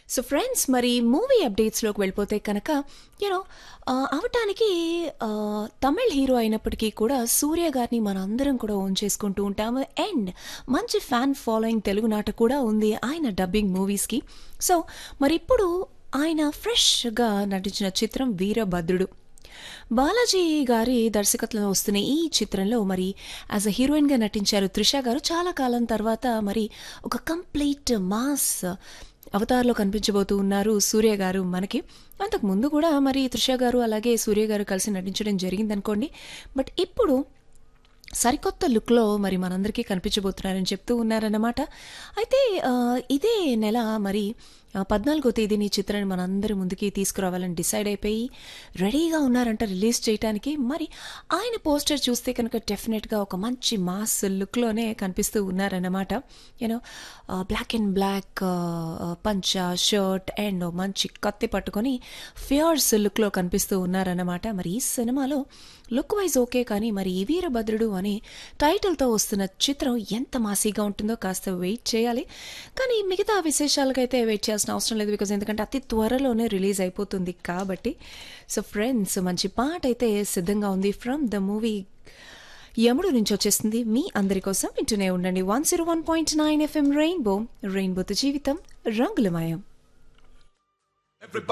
so friends మరి movie అప్డేట్స్లోకి వెళ్ళిపోతే కనుక యూనో అవటానికి ఆ, తమిళ్ హీరో అయినప్పటికీ కూడా సూర్య గారిని మనందరం కూడా ఓన్ చేసుకుంటూ ఉంటాము అండ్ మంచి ఫ్యాన్ ఫాలోయింగ్ తెలుగు నాట కూడా ఉంది ఆయన డబ్బింగ్ మూవీస్కి సో మరి ఇప్పుడు ఆయన ఫ్రెష్గా నటించిన చిత్రం వీరభద్రుడు బాలాజీ గారి దర్శకత్వంలో వస్తున్న ఈ చిత్రంలో మరి యాజ్ అ హీరోయిన్గా నటించారు త్రిష గారు చాలా కాలం తర్వాత మరి ఒక కంప్లీట్ మాస్ అవతార్లో కనిపించబోతూ ఉన్నారు సూర్య గారు మనకి అంతకు ముందు కూడా మరి త్రిష గారు అలాగే సూర్య గారు కలిసి నటించడం జరిగిందనుకోండి బట్ ఇప్పుడు సరికొత్త లుక్లో మరి మనందరికీ కనిపించబోతున్నారని చెప్తూ ఉన్నారన్నమాట అయితే ఆ, ఇదే నెల మరి ఆ, పద్నాలుగో తేదీని ఈ చిత్రాన్ని మనందరి ముందుకి తీసుకురావాలని డిసైడ్ అయిపోయి రెడీగా ఉన్నారంట రిలీజ్ చేయడానికి మరి ఆయన పోస్టర్ చూస్తే కనుక డెఫినెట్గా ఒక మంచి మాస్ లుక్లోనే కనిపిస్తూ ఉన్నారన్నమాట యూనో బ్లాక్ అండ్ బ్లాక్ పంచ షర్ట్ అండ్ మంచి కత్తి పట్టుకొని ఫియర్స్ లుక్లో కనిపిస్తూ ఉన్నారన్నమాట మరి ఈ సినిమాలో లుక్ వైజ్ ఓకే కానీ మరి ఈ వీరభద్రుడు అనే టైటిల్తో వస్తున్న చిత్రం ఎంత మాసీగా ఉంటుందో కాస్త వెయిట్ చేయాలి కానీ మిగతా విశేషాలకైతే వెయిట్ చేయాల్సిన అవసరం లేదు బికాజ్ ఎందుకంటే అతి త్వరలోనే రిలీజ్ అయిపోతుంది కాబట్టి సో ఫ్రెండ్స్ మంచి పాట అయితే సిద్ధంగా ఉంది ఫ్రమ్ ద మూవీ యముడు నుంచి వచ్చేస్తుంది మీ అందరి కోసం వింటూనే ఉండండి one zero one point nine FM rainbow రెయిన్బోతో జీవితం రంగులమయం